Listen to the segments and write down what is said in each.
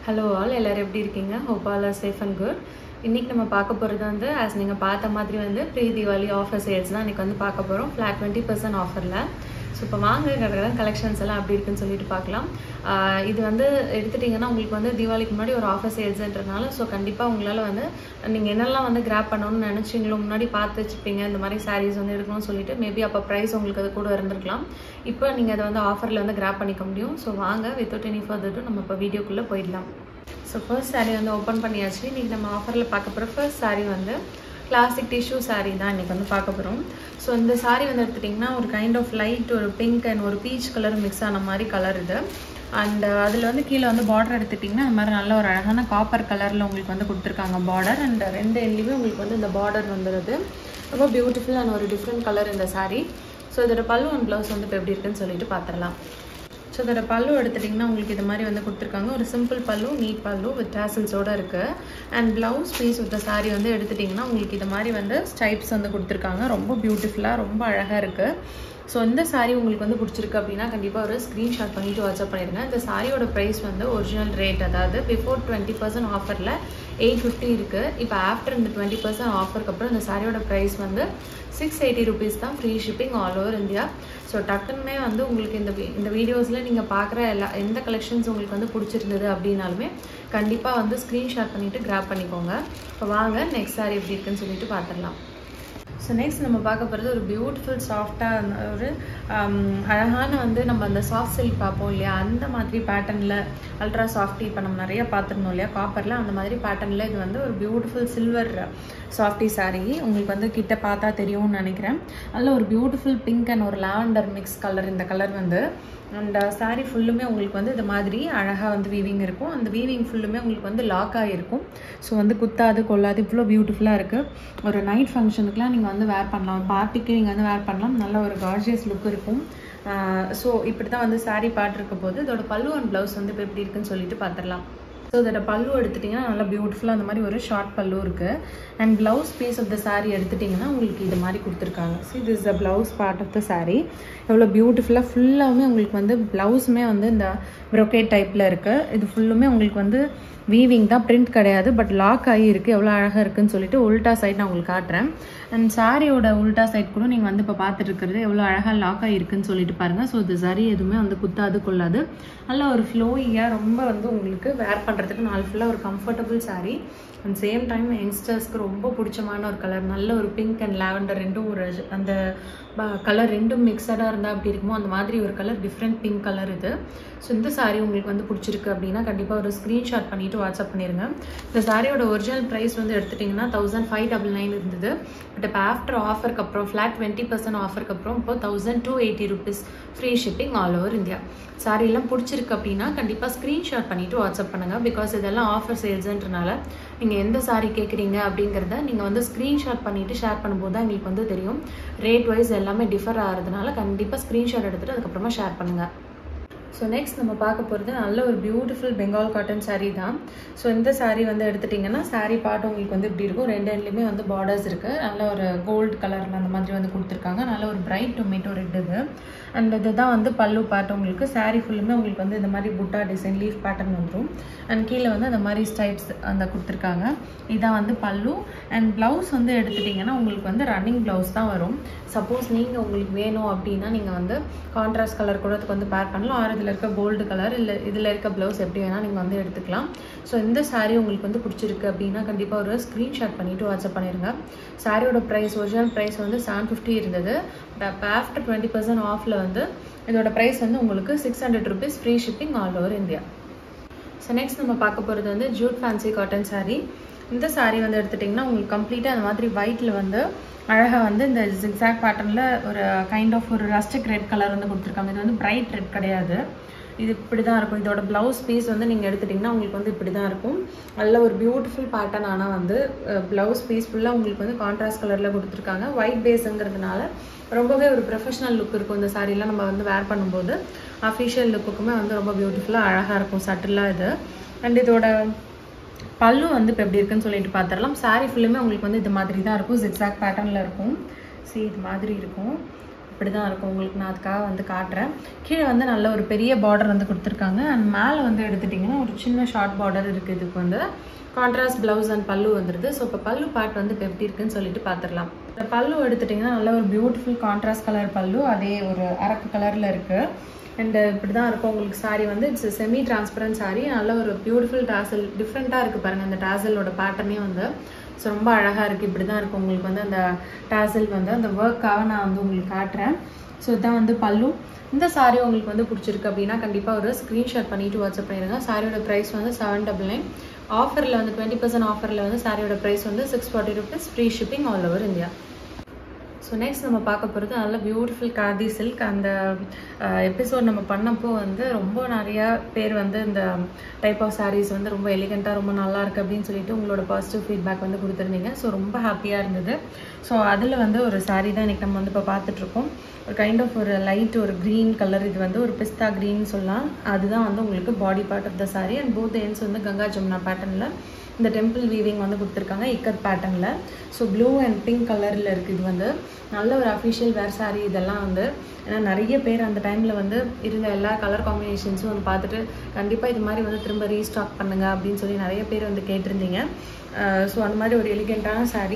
hello all எல்லோரும் எப்படி இருக்கீங்க hope all are safe and good இன்றைக்கி நம்ம பார்க்க போகிறது வந்து ஆஸ் நீங்கள் பார்த்த மாதிரி வந்து ப்ரீ தீபாவளி ஆஃபர் சேல்ஸ் தான் இன்றைக்கி வந்து பார்க்க போகிறோம் ஃப்ளாட் டுவெண்ட்டி பர்சன்ட் ஆஃபரில் ஸோ இப்போ வாங்க கடற்கடன் கலெக்ஷன்ஸ் எல்லாம் அப்படி இருக்குன்னு சொல்லிட்டு பார்க்கலாம் ஆஹ் இது வந்து எடுத்துட்டிங்கன்னா உங்களுக்கு வந்து தீபாவளிக்கு முன்னாடி ஒரு ஆஃபர் சேல்ஸ்ன்றதுனால ஸோ கண்டிப்பாக உங்களால் வந்து நீங்கள் என்னெல்லாம் வந்து கிராப் பண்ணணும்னு நினச்சிங்களோ முன்னாடி பார்த்து வச்சுப்பீங்க இந்த மாதிரி சாரீஸ் வந்து எடுக்கணும்னு சொல்லிட்டு மேபி அப்போ ப்ரைஸ் உங்களுக்கு அது கூட இருந்திருக்கலாம் இப்போ நீங்கள் அதை வந்து ஆஃபரில் வந்து கிராப் பண்ணிக்க முடியும் ஸோ வாங்க வித்தவுட் எனி ஃபர்தர் நம்ம இப்போ வீடியோக்குள்ளே போயிடலாம் ஸோ ஃபர்ஸ்ட் saree வந்து ஓப்பன் பண்ணியாச்சு இன்றைக்கி நம்ம ஆஃபரில் பார்க்க போகிற ஃபர்ஸ்ட் saree வந்து கிளாசிக் டிஷ்யூ saree தான் இன்றைக்கி வந்து பார்க்க போகிறோம் ஸோ இந்த saree வந்து எடுத்துட்டிங்கன்னா ஒரு கைண்ட் ஆஃப் லைட் ஒரு பிங்க் அண்ட் ஒரு பீச் கலர் மிக்ஸ் ஆன மாதிரி கலர் இது அண்ட் அதில் வந்து கீழே வந்து பார்டர் எடுத்துட்டிங்கன்னா அந்த மாதிரி நல்ல ஒரு அழகான காப்பர் கலரில் உங்களுக்கு வந்து கொடுத்துருக்காங்க பார்டர் அண்ட் ரெண்டு எண்ட்லேயுமே உங்களுக்கு வந்து இந்த பார்டர் வந்துடுது ரொம்ப பியூட்டிஃபுல்லான ஒரு டிஃப்ரெண்ட் கலர் இந்த saree ஸோ இதோட பல்லு அண்ட் ப்ளவுஸ் வந்து இப்போ எப்படி இருக்குன்னு சொல்லிட்டு பார்த்துடலாம் ஸோ இதோட பல்லு எடுத்துட்டிங்கன்னா உங்களுக்கு இது மாதிரி வந்து கொடுத்துருக்காங்க ஒரு சிம்பிள் பல்லு நீட் பல்லு வித் டேசல்ஸோட இருக்குது and blouse piece with saree வந்து எடுத்துட்டிங்கன்னா உங்களுக்கு இது மாதிரி வந்து ஸ்டைப்ஸ் வந்து கொடுத்துருக்காங்க ரொம்ப பியூட்டிஃபுல்லாக ரொம்ப அழகாக இருக்குது ஸோ இந்த saree உங்களுக்கு வந்து பிடிச்சிருக்கு அப்படின்னா கண்டிப்பாக ஒரு ஸ்க்ரீன்ஷாட் பண்ணிவிட்டு வாட்ஸ்அப் பண்ணிடுங்க இந்த சாரியோட ப்ரைஸ் வந்து ஒரிஜினல் ரேட் அதாவது பிஃபோர் டுவெண்ட்டி பர்சன்ட் ஆஃபரில் எயிட் ஃபிஃப்டி இருக்குது இப்போ ஆஃப்டர் இந்த டுவெண்ட்டி பர்சன்ட் ஆஃபருக்கு அப்புறம் இந்த சாரியோட ப்ரைஸ் வந்து சிக்ஸ் எயிட்டி ருபீஸ் தான் free shipping all over India so டக்குன்னுமே வந்து உங்களுக்கு இந்த வி- இந்த வீடியோஸில் நீங்கள் பார்க்குற எல்லா எந்த கலெக்ஷன்ஸ் உங்களுக்கு வந்து பிடிச்சிருந்தது அப்படின்னாலுமே கண்டிப்பாக வந்து ஸ்க்ரீன்ஷாட் பண்ணிவிட்டு கிராப் பண்ணிக்கோங்க இப்போ வாங்க நெக்ஸ்ட் சாரி எப்படி இருக்குன்னு சொல்லிட்டு பார்த்துடலாம் ஸோ நெக்ஸ்ட் நம்ம பார்க்க போகிறது ஒரு பியூட்டிஃபுல் சாஃப்டாக ஒரு ஆம், அழகான வந்து நம்ம அந்த சாஃப்ட் சில்க் பார்ப்போம் இல்லையா அந்த மாதிரி பேட்டர்னில் அல்ட்ரா சாஃப்டி இப்போ நம்ம நிறைய பார்த்துருந்தோம் இல்லையா காப்பரில் அந்த மாதிரி பேட்டர்னில் இது வந்து ஒரு பியூட்டிஃபுல் சில்வர் சாஃப்டி saree உங்களுக்கு வந்து கிட்ட பார்த்தா தெரியும்னு நினைக்கிறேன் நல்ல ஒரு பியூட்டிஃபுல் பிங்க் அண்ட் ஒரு லாவெண்டர் மிக்ஸ் கலர் இந்த கலர் வந்து அண்ட் saree ஃபுல்லுமே உங்களுக்கு வந்து இது மாதிரி அழகாக வந்து வீவிங் இருக்கும் அந்த வீவிங் ஃபுல்லுமே உங்களுக்கு வந்து லாக் ஆகிருக்கும் ஸோ வந்து குத்தாது கொள்ளாது இவ்வளோ பியூட்டிஃபுல்லாக இருக்குது ஒரு நைட் ஃபங்க்ஷனுக்குலாம் நீங்கள் வந்து வேர் பண்ணலாம் பார்ட்டிக்கு நீங்கள் வந்து வேர் பண்ணலாம் நல்ல ஒரு கார்ஜியஸ் லுக் இருக்கும் ஸோ இப்படி தான் வந்து saree பாட்டு இருக்க போது இதோட பல்லு அண்ட் ப்ளவுஸ் வந்து இப்போ எப்படி இருக்குன்னு சொல்லிட்டு பார்த்துடலாம் ஸோ இதோட பல்லு எடுத்துட்டிங்கன்னா நல்லா பியூட்டிஃபுல்லாக அந்த மாதிரி ஒரு ஷார்ட் பல்லு இருக்குது and blouse piece of the saree எடுத்துட்டிங்கன்னா உங்களுக்கு இது மாதிரி கொடுத்துருக்காங்க so this is the blouse part of the saree எவ்வளோ பியூட்டிஃபுல்லாக ஃபுல்லாகவுமே உங்களுக்கு வந்து ப்ளவுஸுமே வந்து இந்த ப்ரொக்கேட் டைப்பில் இருக்குது இது ஃபுல்லுமே உங்களுக்கு வந்து வீவிங் தான் பிரிண்ட் கிடையாது பட் லாக் ஆகி இருக்குது எவ்வளோ அழகாக இருக்குன்னு சொல்லிட்டு உல்டா சைட் நான் உங்களுக்கு காட்டுறேன் அண்ட் சாரியோட உல்டா சைட் கூட நீங்கள் வந்து இப்போ பார்த்துட்டு இருக்கிறது எவ்வளோ அழகாக லாக் ஆகி இருக்குன்னு சொல்லிட்டு பாருங்கள் ஸோ இது சரி எதுவுமே வந்து குத்தாது கொள்ளாது நல்ல ஒரு ஃப்ளோயியாக ரொம்ப வந்து உங்களுக்கு வேர் பண்ணுறதுக்கு நாள் ஃபுல்லாக ஒரு comfortable saree and same time யங்ஸ்டர்ஸ்க்கு ரொம்ப பிடிச்சமான ஒரு கலர் நல்ல ஒரு பிங்க் அண்ட் லாவெண்டர் ரெண்டும் ஒரு அந்த கலர் ரெண்டும் மிக்சடாக இருந்தால் அப்படி இருக்குமோ அந்த மாதிரி ஒரு கலர் டிஃப்ரெண்ட் பிங்க் கலர் இது ஸோ இந்த saree உங்களுக்கு வந்து பிடிச்சிருக்கு அப்படின்னா கண்டிப்பாக ஒரு ஸ்க்ரீன்ஷாட் பண்ணிவிட்டு வாட்ஸ்அப் பண்ணிடுங்க இந்த சாரியோட ஒரிஜினல் ப்ரைஸ் வந்து எடுத்துட்டிங்கன்னா தௌசண்ட் ஃபைவ் டபுள் நைன் இருந்தது பட் இப்போ ஆஃப்டர் ஆஃபருக்கு அப்புறம் ஃப்ளாட் டுவெண்ட்டி பர்சன்ட் ஆஃபருக்கு அப்புறம் இப்போ thousand two eighty rupees free shipping all over India saree எல்லாம் பிடிச்சிருக்கு அப்படின்னா கண்டிப்பாக ஸ்க்ரீன்ஷாட் பண்ணிவிட்டு வாட்ஸ்அப் பண்ணுங்கள் பிகாஸ் இதெல்லாம் ஆஃபர் சேல்ஸுன்றனால நீங்கள் எந்த சாரி கேட்குறீங்க அப்படிங்கிறத நீங்கள் வந்து ஸ்க்ரீன்ஷாட் பண்ணிவிட்டு ஷேர் பண்ணும்போது தான் எங்களுக்கு வந்து தெரியும் ரேட் வைஸ் எல்லாமே டிஃபர் ஆகிறதுனால கண்டிப்பாக ஸ்க்ரீன்ஷாட் எடுத்துகிட்டு அதுக்கப்புறமா ஷேர் பண்ணுங்கள் ஸோ நெக்ஸ்ட் நம்ம பார்க்க போகிறது நல்ல ஒரு பியூட்டிஃபுல் பெங்கால் காட்டன் saree தான் ஸோ இந்த saree வந்து எடுத்துட்டிங்கன்னா saree பார்ட் உங்களுக்கு வந்து இப்படி இருக்கும் ரெண்டு எண்ட்லேயுமே வந்து பார்டர்ஸ் இருக்குது நல்ல ஒரு கோல்டு கலரில் அந்த மாதிரி வந்து கொடுத்துருக்காங்க நல்ல ஒரு பிரைட் டொமேட்டோ ரெட் இது அண்ட் இதுதான் வந்து பல்லு பார்ட் உங்களுக்கு saree ஃபுல்லுமே உங்களுக்கு வந்து இந்த மாதிரி புட்டா டிசைன் லீஃப் பேட்டர்ன் வந்துடும் அண்ட் கீழே வந்து அந்த மாதிரி ஸ்டைப்ஸ் அந்த கொடுத்துருக்காங்க இதான் வந்து பல்லு அண்ட் ப்ளவுஸ் வந்து எடுத்துட்டிங்கன்னா உங்களுக்கு வந்து ரன்னிங் ப்ளவுஸ் தான் வரும் சப்போஸ் நீங்கள் உங்களுக்கு வேணும் அப்படின்னா நீங்கள் வந்து கான்ட்ராஸ்ட் கலர் கூட இதுக்கு வந்து பேர் பண்ணலாம் ஆர் இதில் இருக்க கோல்டு கலர் இல்லை இதில் இருக்க ப்ளவுஸ் எப்படி வேணால் நீங்கள் வந்து எடுத்துக்கலாம் ஸோ இந்த saree உங்களுக்கு வந்து பிடிச்சிருக்கு அப்படின்னா கண்டிப்பாக ஒரு ஸ்க்ரீன்ஷாட் பண்ணிவிட்டு வாட்ஸ்அப் பண்ணிடுங்க சாரியோட ப்ரைஸ் ஒரிஜினல் ப்ரைஸ் வந்து செவன் ஃபிஃப்டி இருந்தது பட் இப்போ ஆஃப்டர் டுவெண்ட்டி பர்சன்ட் ஆஃபில் வந்து இதோட ப்ரைஸ் வந்து உங்களுக்கு six hundred rupees free shipping all over India so next நம்ம பார்க்க போகிறது வந்து ஜூட் ஃபேன்சி காட்டன் saree இந்த saree வந்து எடுத்துட்டிங்கன்னா உங்களுக்கு கம்ப்ளீட்டாக அந்த மாதிரி ஒயிட்டில் வந்து அழகாக வந்து இந்த ஜிக்ஸாக் பேட்டர்னில் ஒரு கைண்ட் ஆஃப் ஒரு ரஸ்டிக் ரெட் கலர் வந்து கொடுத்துருக்காங்க இது வந்து பிரைட் ரெட் கிடையாது இது இப்படி தான் இருக்கும் இதோட ப்ளவுஸ் பீஸ் வந்து நீங்கள் எடுத்துட்டிங்கன்னா உங்களுக்கு வந்து இப்படி தான் இருக்கும் நல்ல ஒரு பியூட்டிஃபுல் பேட்டர்ன் ஆனால் வந்து ப்ளவுஸ் பீஸ் ஃபுல்லாக உங்களுக்கு வந்து கான்ட்ராஸ்ட் கலரில் கொடுத்துருக்காங்க ஒயிட் பேஸுங்கிறதுனால ரொம்பவே ஒரு ப்ரொஃபஷனல் லுக் இருக்கும் இந்த சாரீலாம் நம்ம வந்து வேர் பண்ணும்போது அஃபிஷியல் லுக்குக்குமே வந்து ரொம்ப பியூட்டிஃபுல்லாக அழகாக இருக்கும் சட்டிலாக இது அண்ட் இதோட பல்லு வந்து இப்போ எப்படி இருக்குன்னு சொல்லிட்டு பார்த்துடலாம் saree ஃபுல்லுமே உங்களுக்கு வந்து இது மாதிரி தான் இருக்கும் ஜிக்ஸாக் பேட்டர்னில் இருக்கும் see இது மாதிரி இருக்கும் இப்படி தான் இருக்கும் உங்களுக்கு நான் அதுக்காக வந்து காட்டுறேன் கீழே வந்து நல்ல ஒரு பெரிய பார்டர் வந்து கொடுத்துருக்காங்க அண்ட் மேலே வந்து எடுத்துட்டிங்கன்னா ஒரு சின்ன ஷார்ட் பார்டர் இருக்குது இதுக்கு வந்து கான்ட்ராஸ்ட் ப்ளவுஸ் அண்ட் பல்லு வந்துடுது ஸோ இப்போ பல்லு பார்ட் வந்து இப்போ எப்படி இருக்குன்னு சொல்லிட்டு பார்த்துடலாம் இந்த பல்லு எடுத்துட்டிங்கன்னா நல்ல ஒரு பியூட்டிஃபுல் கான்ட்ராஸ்ட் கலர் பல்லு அதே ஒரு அரக்கு கலரில் இருக்குது அண்ட் இப்படி தான் இருக்கும் உங்களுக்கு சாரீ வந்து இட்ஸ் செமி டிரான்ஸ்பரண்ட் சாரீ நல்ல ஒரு பியூட்டிஃபுல் டாசல் டிஃப்ரெண்ட்டாக இருக்குது பாருங்கள் அந்த டாசலோட பேட்டர்னே வந்து ஸோ ரொம்ப அழகாக இருக்குது இப்படி தான் இருக்கும் உங்களுக்கு வந்து அந்த டாசல் வந்து அந்த ஒர்க்காக நான் வந்து உங்களுக்கு காட்டுறேன் ஸோ இதுதான் வந்து பல்லு இந்த சாரீ உங்களுக்கு வந்து பிடிச்சிருக்கு அப்படின்னா கண்டிப்பாக ஒரு ஸ்க்ரீன்ஷாட் பண்ணிவிட்டு வாட்ஸ்அப் பண்ணிடுங்க சாரியோட ப்ரைஸ் வந்து செவன் டபுள் நைன் ஆஃபரில் வந்து டுவெண்ட்டி பர்சன்ட் ஆஃபரில் வந்து சாரியோட ப்ரைஸ் வந்து six forty rupees free shipping all over India so next நம்ம பார்க்க போகிறது நல்ல பியூட்டிஃபுல் காதி சில்க் அந்த எபிசோட் நம்ம பண்ணப்போ வந்து ரொம்ப நிறையா பேர் வந்து இந்த டைப் ஆஃப் சாரீஸ் வந்து ரொம்ப எலிகண்ட்டாக ரொம்ப நல்லா இருக்குது அப்படின்னு சொல்லிட்டு உங்களோட பாசிட்டிவ் ஃபீட்பேக் வந்து கொடுத்துருந்தீங்க ஸோ ரொம்ப ஹாப்பியாக இருந்தது ஸோ அதில் வந்து ஒரு சாரீ தான் இன்றைக்கி நம்ம வந்து இப்போ பார்த்துட்ருக்கோம் ஒரு கைண்ட் ஆஃப் ஒரு லைட் ஒரு க்ரீன் கலர் இது வந்து ஒரு பிஸ்தா க்ரீன் சொல்லலாம் அதுதான் வந்து உங்களுக்கு body part of the saree and both ends வந்து கங்கா ஜமுனா பேட்டர்னில் இந்த டெம்பிள் வீவிங் வந்து கொடுத்துருக்காங்க இக்கத் பேட்டர்னில் ஸோ ப்ளூ அண்ட் பிங்க் கலரில் இருக்குது இது வந்து நல்ல ஒரு அஃபிஷியல் வேர் சாரீ இதெல்லாம் வந்து ஏன்னா நிறைய பேர் அந்த டைமில் வந்து இருந்த எல்லா கலர் காம்பினேஷன்ஸும் வந்து பார்த்துட்டு கண்டிப்பாக இது மாதிரி வந்து திரும்ப ரீஸ்டாக் பண்ணுங்க அப்படின்னு சொல்லி நிறைய பேர் வந்து கேட்டிருந்தீங்க ஸோ அந்த மாதிரி ஒரு எலிகெண்ட்டான சாரீ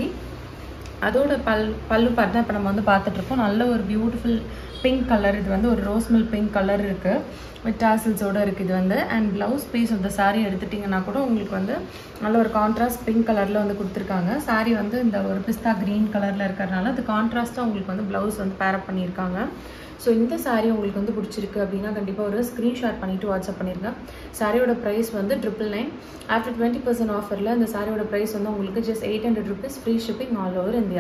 அதோட பல் பல்லு பார்ட் தான் இப்போ நம்ம வந்து பார்த்துட்ருக்கோம் நல்ல ஒரு பியூட்டிஃபுல் பிங்க் கலர் இது வந்து ஒரு ரோஸ் மில்க் பிங்க் கலர் இருக்குது வித் டாசல்ஸோடு இருக்குது இது வந்து and blouse piece of the saree எடுத்துட்டிங்கன்னா கூட உங்களுக்கு வந்து நல்ல ஒரு கான்ட்ராஸ்ட் பிங்க் கலரில் வந்து கொடுத்துருக்காங்க சாரீ வந்து இந்த ஒரு பிஸ்தா க்ரீன் கலரில் இருக்கிறதுனால அது கான்ட்ராஸ்ட்டாக உங்களுக்கு வந்து ப்ளவுஸ் வந்து பேரப் பண்ணியிருக்காங்க ஸோ இந்த சாரீ உங்களுக்கு வந்து பிடிச்சிருக்கு அப்படின்னா கண்டிப்பாக ஒரு ஸ்க்ரீன்ஷாட் பண்ணிவிட்டு வாட்ஸ்அப் பண்ணிடுங்க சாரியோட ப்ரைஸ் வந்து triple nine after twenty percent ஆஃபரில் இந்த சாரியோட ப்ரைஸ் வந்து உங்களுக்கு just eight hundred rupees free shipping all over India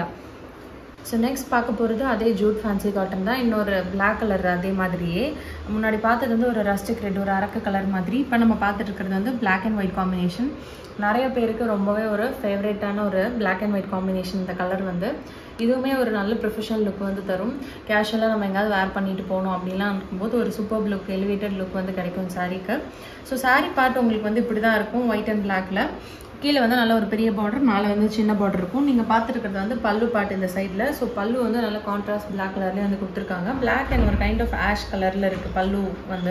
so next பார்க்க போகிறது அதே ஜூட் ஃபேன்சி காட்டன் தான் இன்னொரு பிளாக் கலர் அதே மாதிரியே முன்னாடி பார்த்தது வந்து ஒரு ரஸ்டிக் ரெட் ஒரு அரக்க கலர் மாதிரி இப்போ நம்ம பார்த்துட்டு இருக்கிறது வந்து பிளாக் அண்ட் ஒயிட் காம்பினேஷன் நிறைய பேருக்கு ரொம்பவே ஒரு ஃபேவரேட்டான ஒரு பிளாக் அண்ட் ஒயிட் காம்பினேஷன் இந்த கலர் வந்து இதுவுமே ஒரு நல்ல ப்ரொஃபஷனல் லுக் வந்து தரும் கேஷுவலாக நம்ம எங்கேயாவது வேர் பண்ணிட்டு போகணும் அப்படின்லாம் இருக்கும்போது ஒரு சூப்பர் லுக் எலிவேட்டட் லுக் வந்து கிடைக்கும் சாரீக்கு ஸோ சாரீ பார்ட் உங்களுக்கு வந்து இப்படி தான் இருக்கும் ஒயிட் அண்ட் பிளாக்ல கீழே வந்து நல்ல ஒரு பெரிய பார்டர் மேலே வந்து சின்ன பார்டர் இருக்கும் நீங்கள் பார்த்துருக்கிறது வந்து பல்லு பாட்டு இந்த சைடில் ஸோ பல்லு வந்து நல்ல கான்ட்ராஸ்ட் பிளாக் கலர்லேயே வந்து கொடுத்துருக்காங்க பிளாக் அண்ட் ஒரு கைண்ட் ஆஃப் ஆஷ் கலரில் இருக்குது பல்லு வந்து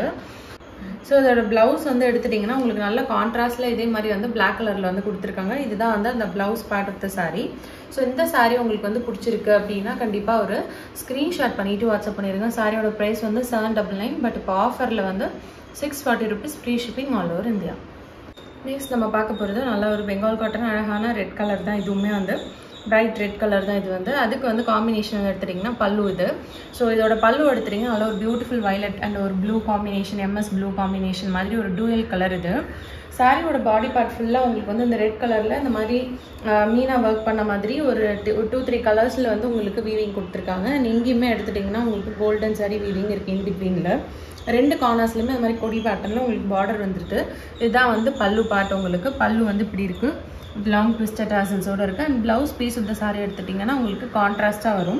ஸோ இதோட ப்ளவுஸ் வந்து எடுத்துட்டிங்கன்னா உங்களுக்கு நல்ல கான்ட்ராஸ்டில் இதே மாதிரி வந்து பிளாக் கலரில் வந்து கொடுத்துருக்காங்க இதுதான் வந்து அந்த blouse part of the saree so இந்த சாரீ உங்களுக்கு வந்து பிடிச்சிருக்கு அப்படின்னா கண்டிப்பாக ஒரு ஸ்க்ரீன்ஷாட் பண்ணிவிட்டு வாட்ஸ்அப் பண்ணிடுங்க சாரியோட ப்ரைஸ் வந்து செவன் டபுள் நைன் பட் இப்போ ஆஃபரில் வந்து six forty rupees free shipping all over India next நம்ம பார்க்க போகிறது நல்ல ஒரு பெங்கால் காட்டன் அழகான ரெட் கலர் தான் இதுவுமே வந்து பிரைட் ரெட் கலர் தான் இது வந்து அதுக்கு வந்து காம்பினேஷன் எடுத்துட்டிங்கன்னா பல்லு இது ஸோ இதோட பல்லு எடுத்துட்டிங்கன்னா நல்ல ஒரு பியூட்டிஃபுல் வைலட் அண்ட் ஒரு blue combination MS blue combination மாதிரி ஒரு டூயல் கலர் இது சாரியோட பாடி பார்ட் ஃபுல்லாக உங்களுக்கு வந்து இந்த ரெட் கலரில் இந்த மாதிரி மீனாக ஒர்க் பண்ண மாதிரி ஒரு டூ த்ரீ கலர்ஸில் வந்து உங்களுக்கு வீவிங் கொடுத்துருக்காங்க அண்ட் இங்கேயுமே எடுத்துட்டிங்கன்னா உங்களுக்கு கோல்டன் சாரி வீவிங் இருக்குது இன் பிட்வீனில் ரெண்டு கார்னர்ஸ்லையுமே அது மாதிரி கொடி பேட்டர்னில் உங்களுக்கு பார்டர் வந்துருக்கு இதுதான் வந்து பல்லு பார்ட் உங்களுக்கு பல்லு வந்து இப்படி இருக்குது லாங் ட்விஸ்டட் டாசல்ஸோடு இருக்குது and blouse piece of the sari எடுத்துட்டிங்கன்னா உங்களுக்கு கான்ட்ராஸ்ட்டாக வரும்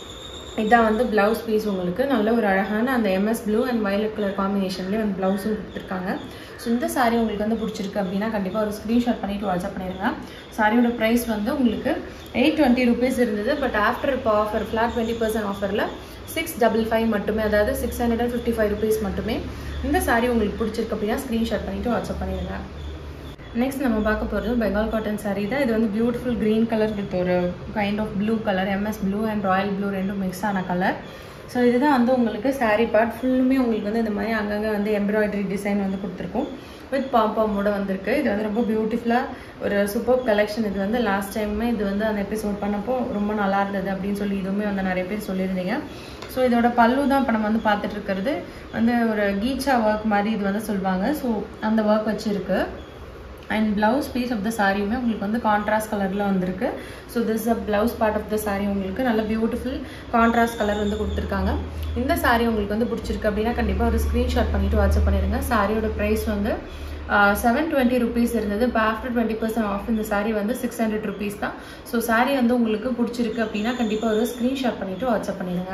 இதான் வந்து ப்ளவுஸ் பீஸ் உங்களுக்கு நல்ல ஒரு அழகான அந்த MS blue and violet colour காம்பினேஷன்லேயே வந்து ப்ளவுஸும் கொடுத்துருக்காங்க ஸோ இந்த சாரீ உங்களுக்கு வந்து பிடிச்சிருக்கு அப்படின்னா கண்டிப்பாக ஒரு ஸ்க்ரீன்ஷாட் பண்ணிவிட்டு வாட்ஸ்அப் பண்ணிடுங்க சாரியோட ப்ரைஸ் வந்து உங்களுக்கு எயிட் டுவெண்ட்டி ருபீஸ் இருந்தது பட் ஆஃப்டர் இப்போ ஆஃபர் ஃப்ளாட் டுவெண்ட்டி பர்சன்ட் ஆஃபரில் சிக்ஸ் டபுள் ஃபைவ் மட்டுமே அதாவது six hundred and fifty five rupees மட்டுமே இந்த சாரீ உங்களுக்கு பிடிச்சிருக்கு அப்படின்னா ஸ்க்ரீன்ஷாட் பண்ணிவிட்டு வாட்ஸ்அப் பண்ணிடுங்க நெக்ஸ்ட் நம்ம பார்க்க போகிறது பெங்கால் காட்டன் சாரீ தான் இது வந்து பியூட்டிஃபுல் க்ரீன் கலர் வித் ஒரு kind of blue colour MS blue and royal blue ரெண்டும் மிக்ஸ் ஆன கலர் ஸோ இதுதான் வந்து உங்களுக்கு சாரீ பார்ட் ஃபுல்லுமே உங்களுக்கு வந்து இந்த மாதிரி அங்கங்கே வந்து எம்ப்ராய்டரி டிசைன் வந்து கொடுத்துருக்கும் வித் பாம்பாமோட வந்திருக்கு இது வந்து ரொம்ப பியூட்டிஃபுல்லாக ஒரு சூப்பர் கலெக்ஷன் இது வந்து லாஸ்ட் டைமே இது வந்து அந்த எபிசோட் பண்ணப்போ ரொம்ப நல்லா இருந்தது அப்படின்னு சொல்லி இதுவுமே வந்து நிறைய பேர் சொல்லியிருந்தீங்க ஸோ இதோட பல்லு தான் இப்போ நம்ம வந்து பார்த்துட்டு இருக்கிறது வந்து ஒரு கீச்சா ஒர்க் மாதிரி இது வந்து சொல்லுவாங்க ஸோ அந்த ஒர்க் வச்சுருக்கு and blouse piece of the சாரியுமே உங்களுக்கு வந்து கான்ட்ராஸ்ட் கலரில் வந்திருக்கு so this a blouse part of the sari உங்களுக்கு நல்ல பியூட்டிஃபுல் கான்ட்ராஸ்ட் கலர் வந்து கொடுத்துருக்காங்க இந்த சாரீ உங்களுக்கு வந்து பிடிச்சிருக்கு அப்படின்னா கண்டிப்பாக ஒரு ஸ்க்ரீன்ஷாட் பண்ணிவிட்டு வாட்ஸ்அப் பண்ணிடுங்க சாரியோட ப்ரைஸ் வந்து செவன் டுவெண்ட்டி ருபீஸ் இருந்தது இப்போ ஆஃப்டர் டுவெண்ட்டி பர்சன்ட் ஆஃப் இந்த சாரீ வந்து சிக்ஸ் ஹண்ட்ரட் ருபீஸ் தான் ஸோ சாரீ வந்து உங்களுக்கு பிடிச்சிருக்கு அப்படின்னா கண்டிப்பாக ஒரு ஸ்க்ரீன்ஷாட் பண்ணிவிட்டு வாட்ஸ்அப் பண்ணிடுங்க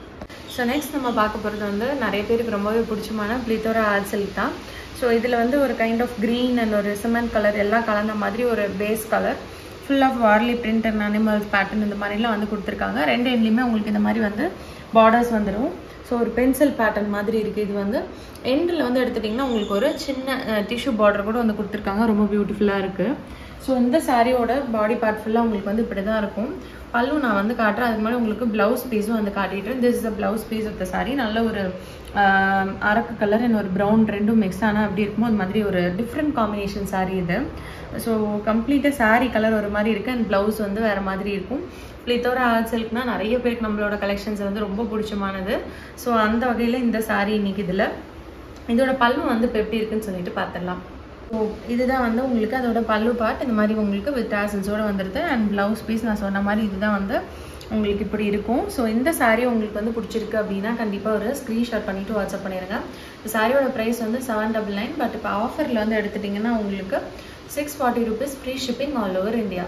ஸோ நெக்ஸ்ட் நம்ம பார்க்க போகிறது வந்து நிறைய பேருக்கு ரொம்பவே பிடிச்சமான பிளித்தோரா ஆட் சில்க் தான் ஸோ இதில் வந்து ஒரு கைண்ட் ஆஃப் க்ரீன் அண்ட் ஒரு சிமெண்ட் கலர் எல்லாம் கலந்த மாதிரி ஒரு base colour full of Warli print and animals pattern இந்த மாதிரிலாம் வந்து கொடுத்துருக்காங்க ரெண்டு எண்ட்லேயுமே உங்களுக்கு இந்த மாதிரி வந்து பார்டர்ஸ் வந்துடும் ஸோ ஒரு பென்சில் பேட்டர்ன் மாதிரி இருக்குது இது வந்து எண்டில் வந்து எடுத்துட்டிங்கன்னா உங்களுக்கு ஒரு சின்ன டிஷ்யூ பார்டர் கூட வந்து கொடுத்துருக்காங்க ரொம்ப பியூட்டிஃபுல்லாக இருக்குது ஸோ இந்த சாரியோட பாடி பார்ட் ஃபுல்லாக உங்களுக்கு வந்து இப்படி தான் இருக்கும் பல்லு நான் வந்து காட்டுறேன் அதுக்கு முன்னாடி உங்களுக்கு ப்ளவுஸ் பீஸும் வந்து காட்டிட்டேன் this is the blouse piece of the sari நல்ல ஒரு ஆஹ், அரக்கு கலர் அண்ட் ஒரு ப்ரௌன் ரெண்டும் மிக்ஸ் ஆனால் அப்படி இருக்குமோ அது மாதிரி ஒரு டிஃப்ரெண்ட் காம்பினேஷன் சாரி இது ஸோ கம்ப்ளீட்டாக saree கலர் ஒரு மாதிரி இருக்குது அண்ட் ப்ளவுஸ் வந்து வேறு மாதிரி இருக்கும் பிளித்தோர ஆர்ட் சில்க்னா நிறைய பேருக்கு நம்மளோட கலெக்ஷன்ஸ் வந்து ரொம்ப பிடிச்சமானது ஸோ அந்த வகையில் இந்த saree இன்னைக்கு இதில் இதோட பல்லு வந்து இப்போ எப்படி இருக்குன்னு சொல்லிட்டு பார்த்துடலாம் ஸோ இதுதான் வந்து உங்களுக்கு அதோட பல்லு பார்ட் இந்த மாதிரி உங்களுக்கு வித் டாசல்ஸோட வந்துடுது அண்ட் ப்ளவுஸ் பீஸ் நான் சொன்ன மாதிரி இதுதான் வந்து உங்களுக்கு இப்படி இருக்கும் ஸோ இந்த saree உங்களுக்கு வந்து பிடிச்சிருக்கு அப்படின்னா கண்டிப்பாக ஒரு ஸ்க்ரீன்ஷாட் பண்ணிவிட்டு வாட்ஸ்அப் பண்ணிடுங்க இந்த சாரியோட ப்ரைஸ் வந்து செவன் டபுள் நைன் பட் இப்போ ஆஃபரில் வந்து எடுத்துட்டிங்கன்னா உங்களுக்கு six forty rupees free shipping all over India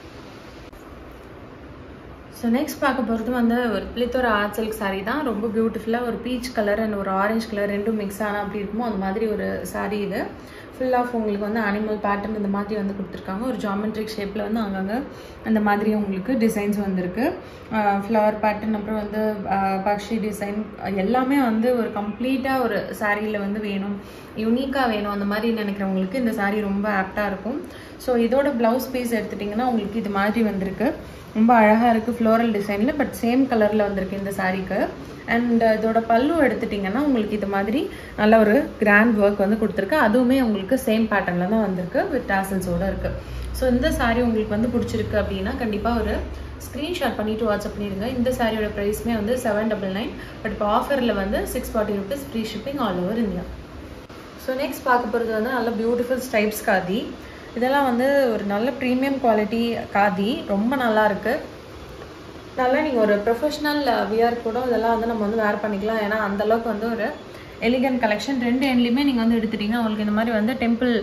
so next பார்க்க போகிறது வந்து ஒரு பிளித்தோர ஆர்ட் சில்க் saree தான் ரொம்ப பியூட்டிஃபுல்லாக ஒரு பீச் கலர் அண்ட் ஒரு ஆரஞ்சு கலர் ரெண்டும் மிக்ஸ் ஆனால் அப்படி இருக்குமோ அந்த மாதிரி ஒரு saree இது ஃபுல் ஆஃப் உங்களுக்கு வந்து அனிமல் பேட்டர்ன் இந்த மாதிரி வந்து கொடுத்துருக்காங்க ஒரு ஜாமெட்ரிக் ஷேப்பில் வந்து அங்கங்கே அந்த மாதிரி உங்களுக்கு டிசைன்ஸ் வந்திருக்கு ஃப்ளவர் பேட்டர்ன் அப்புறம் வந்து ஆஹ், பக்ஷி டிசைன் எல்லாமே வந்து ஒரு கம்ப்ளீட்டாக ஒரு சாரியில் வந்து வேணும் யூனிக்காக வேணும் அந்த மாதிரி நினைக்கிறவங்களுக்கு இந்த saree ரொம்ப ஆப்டாக இருக்கும் ஸோ இதோட ப்ளவுஸ் பீஸ் எடுத்துட்டிங்கன்னா உங்களுக்கு இது மாதிரி வந்திருக்கு ரொம்ப அழகாக இருக்குது ஃப்ளோரல் டிசைனில் பட் சேம் கலரில் வந்திருக்கு இந்த சாரீக்கு அண்ட் இதோட பல்லு எடுத்துட்டிங்கன்னா உங்களுக்கு இது மாதிரி நல்ல ஒரு கிராண்ட் ஒர்க் வந்து கொடுத்துருக்கு அதுவுமே உங்களுக்கு சேம் பேட்டர்னில் தான் வந்திருக்கு வித் டாசல்ஸோடு இருக்குது ஸோ இந்த saree உங்களுக்கு வந்து பிடிச்சிருக்கு அப்படின்னா கண்டிப்பாக ஒரு ஸ்க்ரீன்ஷாட் பண்ணிவிட்டு வாட்ஸ்அப் பண்ணிடுங்க இந்த சாரியோட ப்ரைஸ்மே வந்து செவன் டபுள் நைன் பட் இப்போ ஆஃபரில் வந்து six forty rupees free shipping all over India so next பார்க்க போகிறது வந்து நல்ல பியூட்டிஃபுல் ஸ்டைப்ஸ் காதி இதெல்லாம் வந்து ஒரு நல்ல ப்ரீமியம் குவாலிட்டி காதி ரொம்ப நல்லா இருக்கு நல்லா நீங்கள் ஒரு ப்ரொஃபஷ்னல் வியர் கூட இதெல்லாம் வந்து நம்ம வந்து வேர் பண்ணிக்கலாம் ஏன்னா அந்த அளவுக்கு வந்து ஒரு எலிகன்ட் கலெக்ஷன் ரெண்டு எண்ட்லேயுமே நீங்கள் வந்து எடுத்துட்டீங்கன்னா உங்களுக்கு இந்த மாதிரி வந்து டெம்பிள்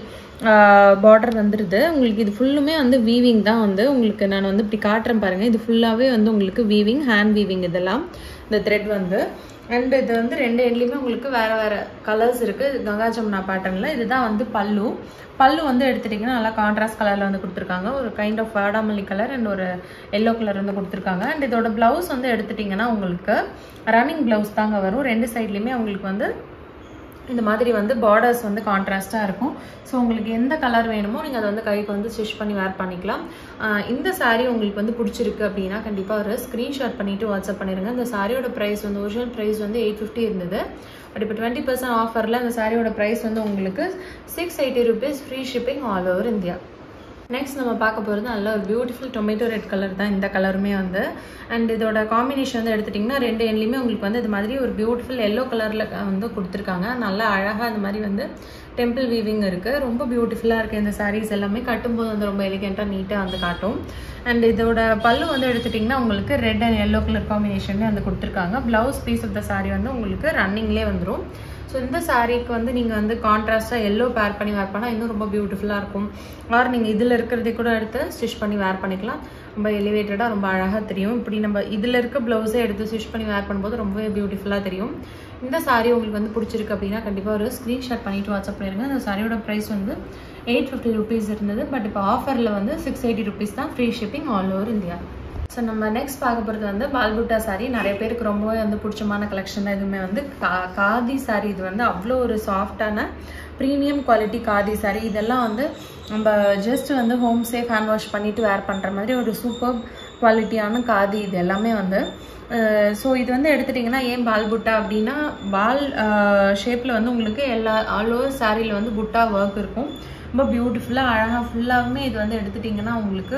பார்டர் வந்துடுது உங்களுக்கு இது ஃபுல்லுமே வந்து வீவிங் தான் வந்து உங்களுக்கு நான் வந்து இப்படி காட்டுறேன் பாருங்கள் இது ஃபுல்லாகவே வந்து உங்களுக்கு வீவிங் ஹேண்ட் வீவிங் இதெல்லாம் இந்த த்ரெட் வந்து அண்ட் இது வந்து ரெண்டு எண்ட்லேயுமே உங்களுக்கு வேறு வேறு கலர்ஸ் இருக்குது கங்கா ஜமுனா பேட்டர்னில் இதுதான் வந்து பல்லு பல்லு வந்து எடுத்துட்டிங்கன்னா நல்லா கான்ட்ராஸ்ட் கலரில் வந்து கொடுத்துருக்காங்க ஒரு கைண்ட் ஆஃப் வாடாமல்லி கலர் அண்ட் ஒரு எல்லோ கலர் வந்து கொடுத்துருக்காங்க அண்ட் இதோட ப்ளவுஸ் வந்து எடுத்துட்டிங்கன்னா உங்களுக்கு ரன்னிங் ப்ளவுஸ் தாங்க வரும் ரெண்டு சைட்லேயுமே உங்களுக்கு வந்து இந்த மாதிரி வந்து பார்டர்ஸ் வந்து கான்ட்ராஸ்ட்டாக இருக்கும் ஸோ உங்களுக்கு எந்த கலர் வேணுமோ நீங்கள் அதை வந்து கைக்கு வந்து ஸ்டிச் பண்ணி வேர் பண்ணிக்கலாம் ஆஹ் இந்த saree உங்களுக்கு வந்து பிடிச்சிருக்கு அப்படின்னா கண்டிப்பாக ஒரு ஸ்க்ரீன்ஷாட் பண்ணிவிட்டு வாட்ஸ்அப் பண்ணிடுங்க இந்த சாரியோட ப்ரைஸ் வந்து ஒரிஜினல் ப்ரைஸ் வந்து எயிட் ஃபிஃப்டி இருந்தது பட் இப்போ டுவெண்ட்டி பர்சன்ட் ஆஃபரில் இந்த சாரியோட ப்ரைஸ் வந்து உங்களுக்கு six eighty rupees free shipping all over India next நம்ம பார்க்க போகிறது நல்ல ஒரு பியூட்டிஃபுல் டொமேட்டோ ரெட் கலர் தான் இந்த கலருமே வந்து அண்ட் இதோட காம்பினேஷன் வந்து எடுத்துட்டிங்கன்னா ரெண்டு எண்ட்லேயுமே உங்களுக்கு வந்து இது மாதிரி ஒரு பியூட்டிஃபுல் எல்லோ கலரில் வந்து கொடுத்துருக்காங்க நல்லா அழகாக இந்த மாதிரி வந்து டெம்பிள் வீவிங் இருக்குது ரொம்ப பியூட்டிஃபுல்லாக இருக்குது இந்த sarees எல்லாமே கட்டும்போது வந்து ரொம்ப எலிகெண்ட்டாக நீட்டாக வந்து காட்டும் அண்ட் இதோட பல்லு வந்து எடுத்துட்டிங்கன்னா உங்களுக்கு ரெட் அண்ட் எல்லோ கலர் காம்பினேஷன்லேயே வந்து கொடுத்துருக்காங்க blouse piece of the saree வந்து உங்களுக்கு ரன்னிங்லேயே வந்துடும் ஸோ இந்த சாரீக்கு வந்து நீங்கள் வந்து கான்ட்ராஸ்ட்டாக எல்லோ பேர் பண்ணி வேர் பண்ணால் இன்னும் ரொம்ப பியூட்டிஃபுல்லாக இருக்கும் ஆர் நீங்கள் இதில் இருக்கிறதே கூட எடுத்து ஸ்டிச் பண்ணி வேர் பண்ணிக்கலாம் ரொம்ப எலிவேட்டடாக ரொம்ப அழகாக தெரியும் இப்படி நம்ம இதில் இருக்க ப்ளவுஸே எடுத்து ஸ்டிச் பண்ணி வேர் பண்ணும்போது ரொம்பவே பியூட்டிஃபுல்லாக தெரியும் இந்த saree உங்களுக்கு வந்து பிடிச்சிருக்கு அப்படின்னா கண்டிப்பாக ஒரு ஸ்க்ரீன்ஷாட் பண்ணிவிட்டு வாட்ஸ்அப் பண்ணிடுங்க இந்த சாரியோட ப்ரைஸ் வந்து எயிட் ஃபிஃப்டி ருபீஸ் இருந்தது பட் இப்போ ஆஃபரில் வந்து சிக்ஸ் எயிட்டி ருபீஸ் தான் free shipping all over India so நம்ம நெக்ஸ்ட் பார்க்க போகிறது வந்து பால்புட்டா saree நிறைய பேருக்கு ரொம்பவே வந்து பிடிச்சமான கலெக்ஷன் தான் இதுவுமே வந்து கா காதி saree இது வந்து அவ்வளோ ஒரு சாஃப்டான ப்ரீமியம் குவாலிட்டி காதி saree இதெல்லாம் வந்து நம்ம ஜஸ்ட் வந்து ஹோம் சேஃப் ஹேண்ட் வாஷ் பண்ணிட்டு வேர் பண்ணுற மாதிரி ஒரு சூப்பர் குவாலிட்டியான காதி இது எல்லாமே வந்து ஸோ இது வந்து எடுத்துட்டிங்கன்னா ஏன் பால் புட்டா அப்படின்னா பால் ஷேப்பில் வந்து உங்களுக்கு எல்லா ஆல் ஓவர் சாரியில் வந்து புட்டா ஒர்க் இருக்கும் ரொம்ப பியூட்டிஃபுல்லாக அழகாக ஃபுல்லாகவுமே இது வந்து எடுத்துட்டிங்கன்னா உங்களுக்கு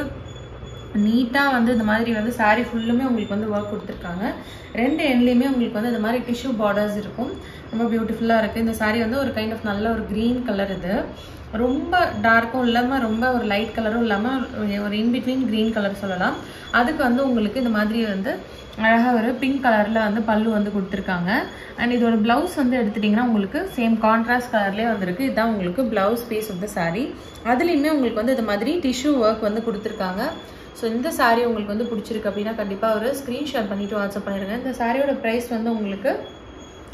நீட்டாக வந்து இந்த மாதிரி வந்து saree ஃபுல்லுமே உங்களுக்கு வந்து ஒர்க் கொடுத்துருக்காங்க ரெண்டு எண்ட்லேயுமே உங்களுக்கு வந்து இந்த மாதிரி டிஷ்யூ பார்டர்ஸ் இருக்கும் ரொம்ப பியூட்டிஃபுல்லாக இருக்குது இந்த saree வந்து ஒரு கைண்ட் ஆஃப் நல்ல ஒரு க்ரீன் கலர் இது ரொம்ப டார்க்கும் இல்லாமல் ரொம்ப ஒரு லைட் கலரும் இல்லாமல் ஒரு இன்பிட்வீன் க்ரீன் கலர் சொல்லலாம் அதுக்கு வந்து உங்களுக்கு இந்த மாதிரி வந்து அழகாக ஒரு பிங்க் கலரில் வந்து பல்லு வந்து கொடுத்துருக்காங்க அண்ட் இதோட ப்ளவுஸ் வந்து எடுத்துட்டிங்கன்னா உங்களுக்கு சேம் கான்ட்ராஸ்ட் கலர்லேயே வந்திருக்கு இதுதான் உங்களுக்கு blouse piece of the saree அதுலேயுமே உங்களுக்கு வந்து இது மாதிரி டிஷ்யூ ஒர்க் வந்து கொடுத்துருக்காங்க ஸோ இந்த saree உங்களுக்கு வந்து பிடிச்சிருக்கு அப்படின்னா கண்டிப்பாக ஒரு ஸ்க்ரீன்ஷாட் பண்ணிவிட்டு வாட்ஸ்அப் பண்ணிடுங்க இந்த சாரியோட ப்ரைஸ் வந்து உங்களுக்கு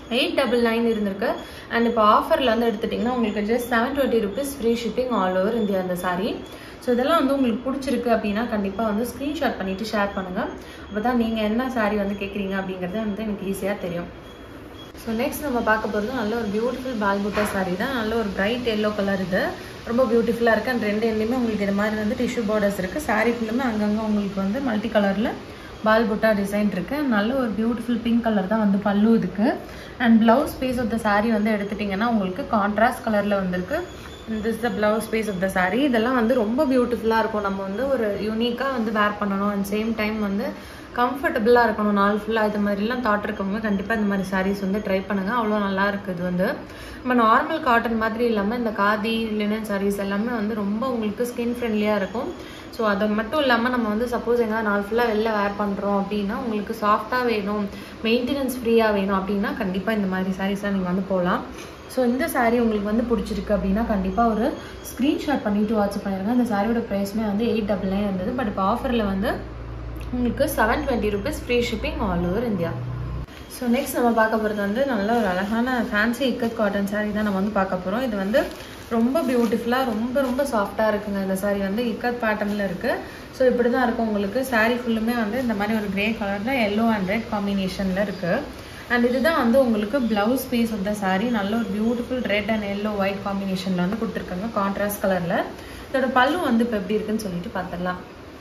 எயிட் டபுள் நைன் இருந்திருக்கு அண்ட் இப்போ ஆஃபரில் வந்து எடுத்துட்டிங்கன்னா உங்களுக்கு just seven twenty rupees free shipping all over India அந்த சாரீ ஸோ இதெல்லாம் வந்து உங்களுக்கு பிடிச்சிருக்கு அப்படின்னா கண்டிப்பாக வந்து ஸ்க்ரீன்ஷாட் பண்ணிவிட்டு ஷேர் பண்ணுங்கள் அப்போ தான் நீங்கள் என்ன சாரீ வந்து கேட்குறீங்க அப்படிங்கிறது வந்து எனக்கு ஈஸியாக தெரியும் ஸோ நெக்ஸ்ட் நம்ம பார்க்க போகிறது நல்ல ஒரு பியூட்டிஃபுல் பால்புட்டா சாரீ தான் நல்ல ஒரு பிரைட் எல்லோ கலர் இது ரொம்ப பியூட்டிஃபுல்லாக இருக்குது அண்ட் ரெண்டு எண்ணிலுமே உங்களுக்கு இது மாதிரி வந்து டிஷ்யூ பார்டர்ஸ் இருக்குது சாரீ ஃபுல்லுமே அங்கங்கே உங்களுக்கு வந்து மல்டி கலரில் பால் புட்டா டிசைன் இருக்குது நல்ல ஒரு பியூட்டிஃபுல் பிங்க் கலர் தான் வந்து பல்லு இதுக்கு and blouse piece of the sari வந்து எடுத்துட்டிங்கன்னா உங்களுக்கு கான்ட்ராஸ்ட் கலரில் வந்திருக்கு this the blouse piece of the sari இதெல்லாம் வந்து ரொம்ப பியூட்டிஃபுல்லாக இருக்கும் நம்ம வந்து ஒரு யூனிக்காக வந்து வேர் பண்ணணும் அண்ட் சேம் டைம் வந்து கம்ஃபர்டபுளாக இருக்கணும் நாள் ஃபுல்லாக இது மாதிரிலாம் தாட் இருக்கவங்க கண்டிப்பாக இந்த மாதிரி சாரீஸ் வந்து ட்ரை பண்ணுங்கள் அவ்வளோ நல்லா இருக்குது இது வந்து நம்ம நார்மல் காட்டன் மாதிரி இல்லாமல் இந்த காதி லினன் சாரீஸ் எல்லாமே வந்து ரொம்ப உங்களுக்கு ஸ்கின் ஃப்ரெண்ட்லியாக இருக்கும் ஸோ அது மட்டும் இல்லாமல் நம்ம வந்து சப்போஸ் எங்கேயாவது நாள் ஃபுல்லாக வெளில வேர் பண்ணுறோம் அப்படின்னா உங்களுக்கு சாஃப்டாக வேணும் மெயின்டெனன்ஸ் ஃப்ரீயாக வேணும் அப்படின்னா கண்டிப்பாக இந்த மாதிரி சாரீஸ்லாம் நீங்கள் வந்து போகலாம் ஸோ இந்த சாரீ உங்களுக்கு வந்து பிடிச்சிருக்கு அப்படின்னா கண்டிப்பாக ஒரு ஸ்க்ரீன்ஷாட் பண்ணிவிட்டு வாட்ஸ்அப் பண்ணிடுங்க இந்த சாரியோட ப்ரைஸ்மே வந்து எயிட் டபுள் நைன் இருந்தது பட் இப்போ ஆஃபரில் வந்து உங்களுக்கு seven twenty rupees free shipping all over India so next நம்ம பார்க்க போகிறது வந்து நல்ல ஒரு அழகான ஃபேன்சி இக்கத் காட்டன் சாரீ தான் நம்ம வந்து பார்க்க போகிறோம் இது வந்து ரொம்ப பியூட்டிஃபுல்லாக ரொம்ப ரொம்ப சாஃப்டாக இருக்குங்க இந்த சாரீ வந்து இக்கத் பேட்டர்னில் இருக்குது ஸோ இப்படி தான் இருக்கும் உங்களுக்கு சாரீ ஃபுல்லுமே வந்து இந்த மாதிரி ஒரு கிரே கலரில் எல்லோ அண்ட் ரெட் காம்பினேஷனில் இருக்குது அண்ட் இதுதான் வந்து உங்களுக்கு blouse piece of the sari நல்ல ஒரு beautiful red and yellow white காம்பினேஷனில் வந்து கொடுத்துருக்காங்க கான்ட்ராஸ்ட் கலரில் இதோட பல்லு வந்து இப்போ எப்படி இருக்குன்னு சொல்லிட்டு பார்த்துடலாம்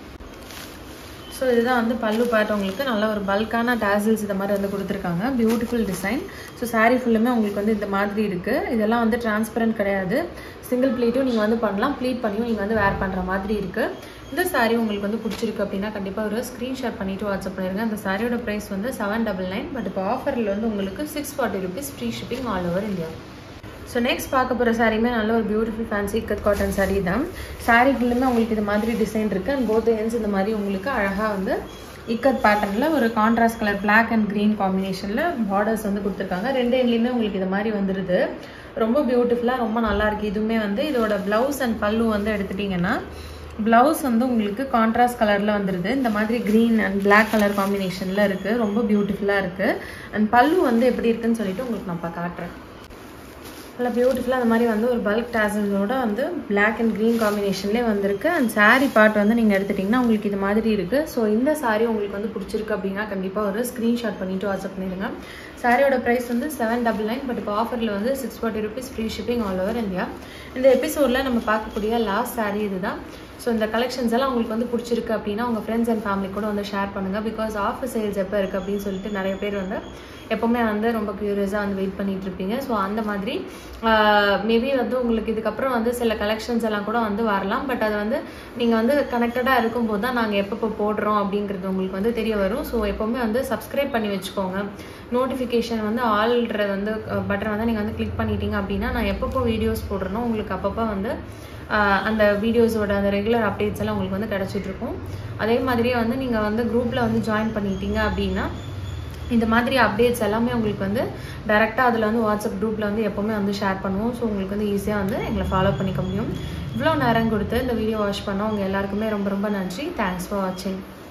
ஸோ இதுதான் வந்து பல்லு பார்ட் உங்களுக்கு நல்ல ஒரு பல்கான டேசில்ஸ் இந்த மாதிரி வந்து கொடுத்துருக்காங்க பியூட்டிஃபுல் டிசைன் ஸோ சாரீ ஃபுல்லுமே உங்களுக்கு வந்து இந்த மாதிரி இருக்குது இதெல்லாம் வந்து டிரான்ஸ்பரண்ட் கிடையாது சிங்கிள் ப்ளீட்டும் நீங்கள் வந்து பண்ணலாம் ப்ளீட் பண்ணியும் நீங்கள் வந்து வேர் பண்ணுற மாதிரி இருக்குது இந்த சாரீ உங்களுக்கு வந்து பிடிச்சிருக்கு அப்படின்னா கண்டிப்பாக ஒரு ஸ்க்ரீன்ஷாட் பண்ணிவிட்டு வாட்ஸ்அப் பண்ணிடுங்க அந்த சாரியோட ப்ரைஸ் வந்து செவன் டபுள் நைன் பட் இப்போ ஆஃபரில் வந்து உங்களுக்கு six forty rupees free shipping all over India so next பார்க்க போகிற சாரியுமே நல்ல ஒரு beautiful fancy cut cotton sari தான் சாரீ ஃபுல்லுமே உங்களுக்கு இது மாதிரி டிசைன் இருக்குது அண்ட் போத் ஹென்ஸ் இந்த மாதிரி உங்களுக்கு அழகாக வந்து இக்கத் பேட்டர்னில் ஒரு contrast colour black and green காம்பினேஷனில் பார்டர்ஸ் வந்து கொடுத்துருக்காங்க ரெண்டு எண்ட்லேயுமே உங்களுக்கு இது மாதிரி வந்துடுது ரொம்ப பியூட்டிஃபுல்லாக ரொம்ப நல்லா இருக்குது இதுவுமே வந்து இதோட ப்ளவுஸ் அண்ட் பல்லு வந்து எடுத்துட்டிங்கன்னா ப்ளவுஸ் வந்து உங்களுக்கு கான்ட்ராஸ்ட் கலரில் வந்துடுது இந்த மாதிரி க்ரீன் அண்ட் பிளாக் கலர் காம்பினேஷனில் இருக்குது ரொம்ப பியூட்டிஃபுல்லாக இருக்குது அண்ட் பல்லு வந்து எப்படி இருக்குன்னு சொல்லிட்டு உங்களுக்கு நான் இப்போ காட்டுறேன் நல்லா பியூட்டிஃபுல்லாக அந்த மாதிரி வந்து ஒரு பல்க் டேசல்ஸோட வந்து பிளாக் அண்ட் க்ரீன் காம்பினேஷன்லேயே வந்திருக்கு அண்ட் சாரீ பார்ட் வந்து நீங்கள் எடுத்துட்டிங்கன்னா உங்களுக்கு இது மாதிரி இருக்குது ஸோ இந்த சாரீ உங்களுக்கு வந்து பிடிச்சிருக்கு அப்படின்னா கண்டிப்பாக ஒரு ஸ்க்ரீன்ஷாட் பண்ணிவிட்டு வாட்ஸ்அப் பண்ணிடுங்க சாரியோட ப்ரைஸ் வந்து செவன் டபுள் நைன் பட் இப்போ ஆஃபரில் வந்து six forty rupees free shipping all over India இந்த எபிசோடில் நம்ம பார்க்கக்கூடிய லாஸ்ட் சாரீ இதுதான் ஸோ இந்த கலெக்ஷன்ஸ் எல்லாம் உங்களுக்கு வந்து பிடிச்சிருக்கு அப்படின்னா உங்கள் ஃப்ரெண்ட்ஸ் அண்ட் ஃபேமிலி கூட வந்து ஷேர் பண்ணுங்கள் பிகாஸ் ஆஃபர் சேல்ஸ் எப்போ இருக்குது அப்படின்னு சொல்லிட்டு நிறைய பேர் வந்து எப்போவுமே வந்து ரொம்ப க்யூரியஸாக வந்து வெயிட் பண்ணிட்டு இருப்பீங்க ஸோ அந்த மாதிரி மேபி வந்து உங்களுக்கு இதுக்கப்புறம் வந்து சில கலெக்ஷன்ஸ் எல்லாம் கூட வந்து வரலாம் பட் அது வந்து நீங்கள் வந்து கனெக்டடாக இருக்கும்போது தான் நாங்கள் எப்பப்போ போடுறோம் அப்படிங்கிறது உங்களுக்கு வந்து தெரிய வரும் ஸோ எப்போவுமே வந்து சப்ஸ்கிரைப் பண்ணி வச்சுக்கோங்க நோட்டிஃபிகேஷன் வந்து ஆல்ற வந்து பட்டன் வந்து நீங்கள் வந்து கிளிக் பண்ணிட்டீங்க அப்படின்னா நான் எப்பப்போ வீடியோஸ் போடுறேனோ உங்களுக்கு அப்பப்போ வந்து அந்த வீடியோஸோட அந்த ரெகுலர் அப்டேட்ஸ் எல்லாம் உங்களுக்கு வந்து கிடச்சிட்ருக்கும் அதே மாதிரியே வந்து நீங்கள் வந்து குரூப்பில் வந்து ஜாயின் பண்ணிட்டீங்க அப்படின்னா இந்த மாதிரி அப்டேட்ஸ் எல்லாமே உங்களுக்கு வந்து டேரெக்டாக அதில் வந்து வாட்ஸ்அப் குரூப்பில் வந்து எப்போவுமே வந்து ஷேர் பண்ணுவோம் ஸோ உங்களுக்கு வந்து ஈஸியாக வந்து எங்களை ஃபாலோ பண்ணிக்க முடியும் இவ்வளோ நேரம் கொடுத்து இந்த வீடியோ வாட்ச் பண்ணோம் உங்கள் எல்லாருக்குமே ரொம்ப ரொம்ப நன்றி தேங்க்ஸ் ஃபார் வாட்சிங்